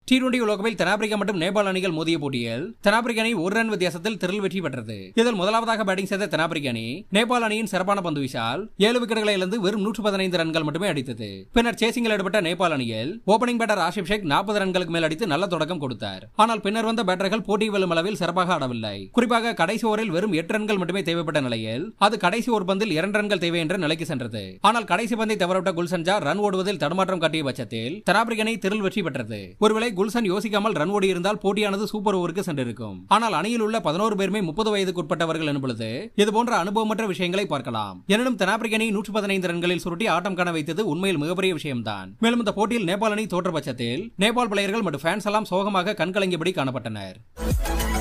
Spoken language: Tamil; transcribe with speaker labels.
Speaker 1: டி டுவெண்டி உலகத்தில் தென்னாப்பிரிக்கா மற்றும் நேபாள் அணிகள் மோதிய போட்டியில் தென்னாப்பிரிக்க அணி ஒரு ரன் வித்தியாசத்தில் திரள் வெற்றி பெற்றது இதில் முதலாவதாக பேட்டிங் செய்த தென்னாப்பிரிக்க அணி நேபாள் அணியின் சிறப்பான பந்து வீசால் ஏழு விக்கெட்டுகளை இழந்து வெறும் நூற்று பதினைந்து ரன்கள் மட்டுமே அடித்தது பின்னர் சேசிங்கில் ஈடுபட்ட நேபாள் அணியில் ஓபனிங் பேட்டர் ஆஷிப் ஷேக் நாற்பது ரன்களுக்கு மேல் அடித்து நல்ல தொடக்கம் கொடுத்தார் ஆனால் பின்னர் வந்த பேட்டர்கள் போட்டி வெல்லும் அளவில் சிறப்பாக ஆடவில்லை குறிப்பாக கடைசி ஓவரில் வெறும் எட்டு ரன்கள் மட்டுமே தேவைப்பட்ட நிலையில் அது கடைசி ஒரு பந்தில் இரண்டு ரன்கள் தேவை என்ற நிலைக்கு சென்றது ஆனால் கடைசி பந்தை தவறவிட்ட குல்சன் ஜா ரன் ஓடுவதில் தடுமாற்றம் காட்டிய பட்சத்தில் தென்னாப்பிரிக்க அணி திரள் வெற்றி பெற்றது ஒருவேளை குல்சன் யோசிக்காமல் ரன் ஓடி இருந்தால் போட்டியானது சூப்பர் ஓவருக்கு சென்றிருக்கும் ஆனால் அணியில் உள்ள பதினோரு பேருமே முப்பது வயதுக்கு உட்பட்டவர்கள் எனும் பொழுது இது போன்ற அனுபவமற்ற விஷயங்களை பார்க்கலாம் எனினும் தென்னாப்பிரிக்க அணி நூற்று பதினைந்து ரன்களில் சுருட்டி ஆட்டம் காண வைத்தது உண்மையில் மிகப்பெரிய விஷயம்தான் மேலும் இந்த போட்டியில் நேபாள் அணி தோற்ற பட்சத்தில் நேபாள் பிளேயர்கள் மற்றும் ஃபேன்ஸ் எல்லாம் சோகமாக கண்கலங்கியபடி காணப்பட்டனர்